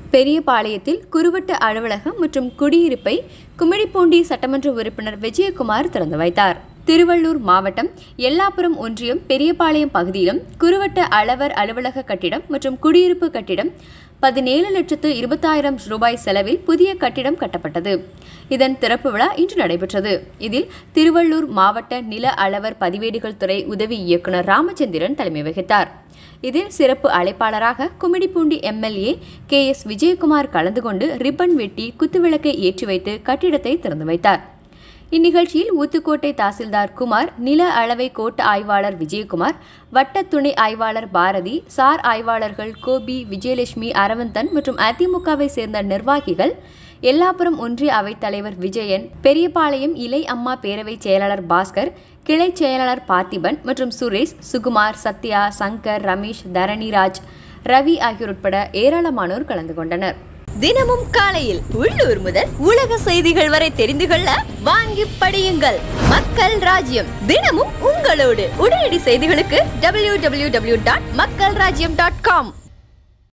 பெரியபாளையத்தில் குறுவட்ட அலுவலகம் மற்றும் குடியிருப்பை குமிழிப்பூண்டி சட்டமன்ற உறுப்பினர் விஜயகுமார் திறந்து வைத்தார் திருவள்ளூர் மாவட்டம் எல்லாப்புரம் ஒன்றியம் பெரியபாளையம் பகுதியிலும் குறுவட்ட அளவர் அலுவலக கட்டிடம் மற்றும் குடியிருப்பு கட்டிடம் பதினேழு லட்சத்து இருபத்தாயிரம் ரூபாய் செலவில் புதிய கட்டிடம் கட்டப்பட்டது இதன் திறப்பு விழா இன்று நடைபெற்றது இதில் திருவள்ளூர் மாவட்ட நில அளவர் பதிவேடுகள் துறை உதவி இயக்குநர் ராமச்சந்திரன் தலைமை வகித்தார் இதில் சிறப்பு அழைப்பாளராக Gummidipoondi MLA K S Vijayakumar கலந்து கொண்டு ரிப்பன் வெட்டி குத்துவிளக்கை ஏற்றி வைத்து கட்டிடத்தை திறந்து வைத்தார் இந்நிகழ்ச்சியில் ஊத்துக்கோட்டை தாசில்தார் குமார் நில அளவை கோட்ட ஆய்வாளர் விஜயகுமார் வட்ட துணை ஆய்வாளர் பாரதி சார் ஆய்வாளர்கள் கோபி விஜயலட்சுமி அரவந்தன் மற்றும் அதிமுகவை சேர்ந்த நிர்வாகிகள் எல்லாப்புறம் ஒன்றிய அவைத் தலைவர் விஜயன் பெரியபாளையம் இலை அம்மா பேரவை செயலாளர் பாஸ்கர் கிளை செயலாளர் பார்த்திபன் மற்றும் சுரேஷ் சுகுமார் சத்யா சங்கர் ரமேஷ் தரணிராஜ் ரவி ஆகியோர் உட்பட ஏராளமானோர் கலந்து கொண்டனர் தினமும் காலையில் உள்ளூர் முதல் உலக செய்திகள் வரை தெரிந்து கொள்ள வாங்கி படியுங்கள் மக்கள் ராஜ்யம் தினமும் உங்களோடு உடனடி செய்திகளுக்கு டபிள்யூ டபிள்யூ டபிள்யூ டாட் மக்கள் ராஜ்யம் டாட் காம்